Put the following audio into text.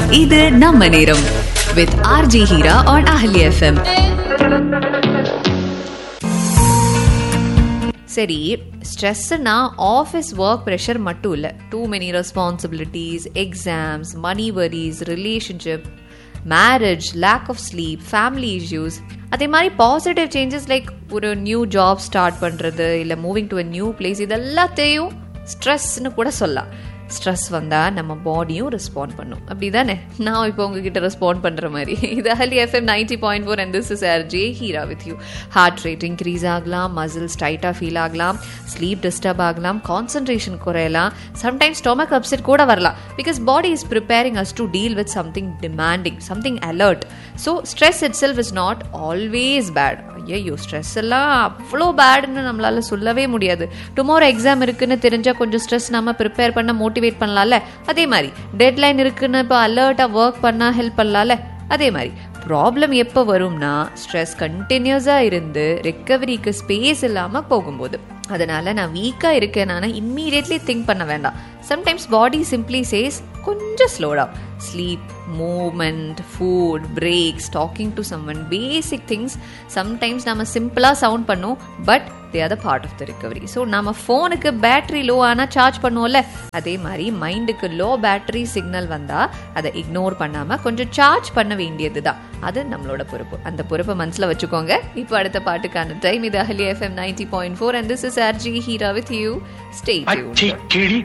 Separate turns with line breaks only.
இது நம்ம நேரம் with RJ Heera on Ahalia FM சரி ஸ்ட்ரெஸ்ஸுனா ஆஃபீஸ் ஒர்க் ப்ரெஷர் மட்டும் இல்லை too many responsibilities exams money worries relationship marriage lack of sleep family issues அதே மாதிரி பாசிட்டிவ் சேஞ்சஸ் லைக் ஒரு நியூ ஜாப் ஸ்டார்ட் பண்ணுறது இல்லை moving to a new place இதெல்லாத்தையும் ஸ்ட்ரெஸ்ன்னு கூட சொல்லலாம் ஸ்ட்ரெஸ் வந்தால் நம்ம பாடியும் ரெஸ்பாண்ட் பண்ணும் அப்படி தானே நான் இப்போ உங்ககிட்ட ரெஸ்பாண்ட் பண்ணுற மாதிரி இது Ahalia FM ninety point four and this is R J Heera with you heart rate increase ஆகலாம் மசில்ஸ் டைட்டாக ஃபீல் ஆகலாம் ஸ்லீப் டிஸ்டர்ப் ஆகலாம் கான்சன்ட்ரேஷன் குறையலாம் சம்டைம்ஸ் ஸ்டொமக் அப்செட் கூட வரலாம் because body is preparing us to deal with something demanding something alert so stress itself is not always bad ஐயோ stress எல்லாம் அவ்வளோ பேடுன்னு நம்மளால சொல்லவே முடியாது டுமாரோ எக்ஸாம் இருக்குன்னு தெரிஞ்சால் கொஞ்சம் ஸ்ட்ரெஸ் நம்ம ப்ரிப்பேர் பண்ண மோட்டிவேட் பண்ணலாம்ல அதே மாதிரி டெட்லைன் இருக்குன்னு இப்போ அலர்ட்டாக ஒர்க் பண்ணால் ஹெல்ப் பண்ணலாம்ல அதே மாதிரி ப்ராப்ளம் எப்போ வரும்னா ஸ்ட்ரெஸ் கண்டினியூஸாக இருந்து ரெக்கவரிக்கு ஸ்பேஸ் இல்லாமல் போகும்போது அதனால நான் வீக்காக இருக்கேன் நான் இம்மீடியட்லி திங்க் பண்ண வேண்டாம் சம்டைம்ஸ் பாடி சிம்ப்ளி சேஸ் கொஞ்சம் ஸ்லோடா sleep movement food breaks talking to someone basic things sometimes நம்ம சிம்பிளாக சவுண்ட் பண்ணும் but they are the part of the recovery so நம்ம ஃபோனுக்கு பேட்டரி லோ ஆனால் சார்ஜ் பண்ணுவோம்ல அதே மாதிரி மைண்டுக்கு லோ பேட்டரி சிக்னல் வந்தால் அதை இக்னோர் பண்ணாமல் கொஞ்சம் சார்ஜ் பண்ண வேண்டியது தான் அது நம்மளோட பொறுப்பு அந்த பொறுப்பை மனசில் வச்சுக்கோங்க இப்போ அடுத்த பாட்டுக்கான டைம் இது Ahalia FM ninety point four and this is RJ Heera with you stay
பச்சை கிளி